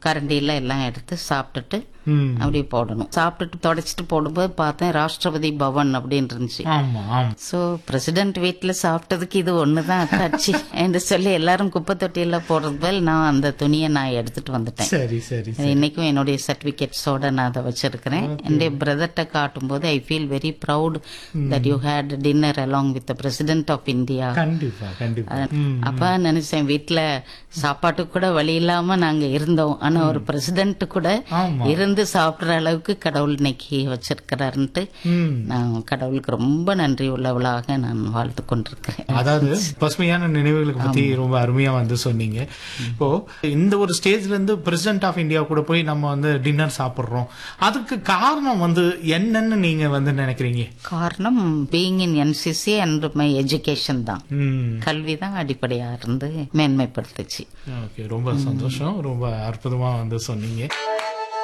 கரண்டியில எல்லாம் எடுத்து சாப்பிட்டுட்டு ம் அப்படி போடணும் சாப்பிட்டுட்டு தொடச்சிட்டு போடும்போது பார்த்தேன் ராஷ்டிரபதி பவன் அப்படின்னு இருந்துச்சு ஆமா ஆமா சோ பிரசிடென்ட் வீட்ல சாப்பிட்டதுக்கு இது ஒண்ணுதான் அத்தாச்சு என்று சொல்லி எல்லாரும் குப்பை தொட்டியில போடுறது பதில் நான் அந்த துணியை நான் எடுத்துட்டு வந்துட்டேன் சரி சரி அது இன்னைக்கும் என்னுடைய சர்டிபிகேட்ஸோட நான் அதை வச்சிருக்கிறேன் என்னுடைய பிரதர்கிட்ட காட்டும்போது I feel very proud that you had dinner along with president of India கண்டிப்பா கண்டிப்பா ம் அப்ப நினைச்சேன் வீட்ல சாப்பாட்டுக்கு கூட வழி இல்லாம நாங்க இருந்தோம் ஆனா ஒரு பிரசிடென்ட் கூட ஆமா இருந்து சாப்பிடுற அளவுக்கு கடவுள் இன்னைக்கு வச்சிருக்கிறாருன்ட்டு ம் நான் கடவுளுக்கு ரொம்ப நன்றி உள்ளவளாக நான் வாழ்த்து கொண்டிருக்கிறேன் அதாவது பசுமையான நினைவுகளுக்கு பத்தி ரொம்ப அருமையா வந்து சொன்னீங்க இப்போ இந்த ஒரு ஸ்டேஜ்ல இருந்து பிரசிடென்ட் ஆஃப் இந்தியா கூட போய் நம்ம வந்து டின்னர் சாப்பிடுறோம் அதுக்கு காரணம் வந்து என்னன்னு நீங்க வந்து நினைக்கிறீங்க காரணம் being in NCC and my education தான் ம் கல்வி தான் அடிப்படையா இருந்து மேன்மைப்படுத்துச்சு ஓகே ரொம்ப சந்தோஷம் ரொம்ப அற்புதமா வந்து சொன்னீங்க